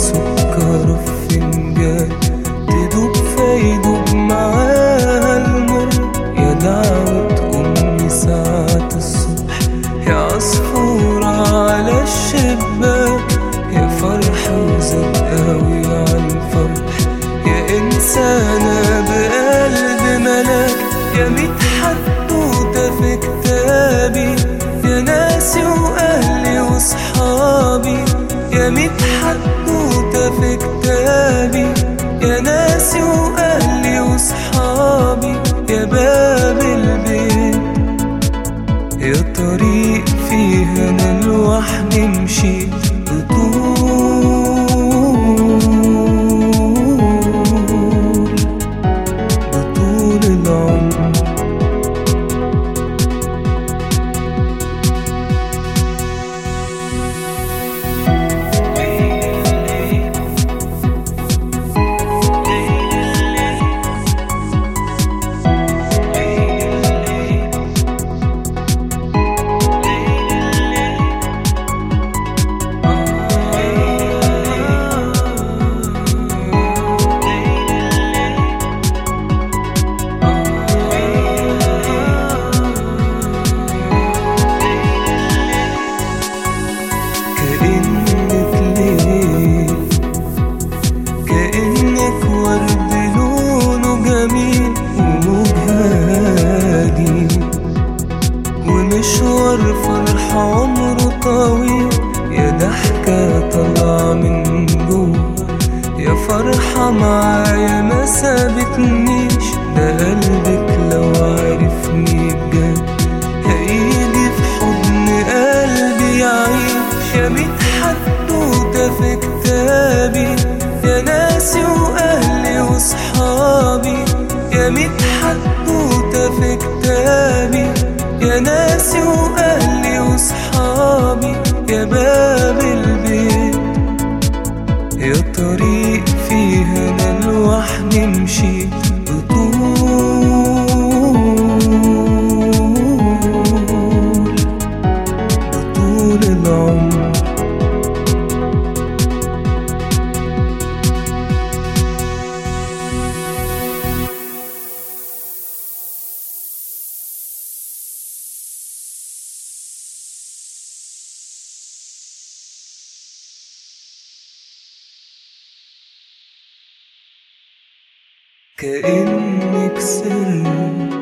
سكر في فنجان تدوب فيدوب معاها المر يا دعوة أمي ساعة الصبح يا عصفورة على الشباك يا فرح وزاد قوي على الفرح يا إنسانة بقلب ملاك يا ميت حدوتة في كتابي يا ناسي وأهلي وصحابي يا ميت حدوتة في كتابي يا ناسي وأهلي وصحابي يا باب البيت يا طريق فيها أنا لوحدي مشيت بطول بطول العمر كأنك ليل كأنك ورد لونه جميل ومجهادي ومشوار فرح عمره طويل يا ضحكة طالعة من جوه يا فرحة معايا ما سابتنيش ده قلبك لو عرفني بجد هيجي في حضن قلبي يعيش يا ميت حدوتة في كتابي يا ناسي وأهلي وصحابي يا ميت حدوتة في كتابي يا ناسي وأهلي وصحابي يا باب البيت يا طريق فيها أنا لوحدي مشيت بطول بطول العمر كأنك سر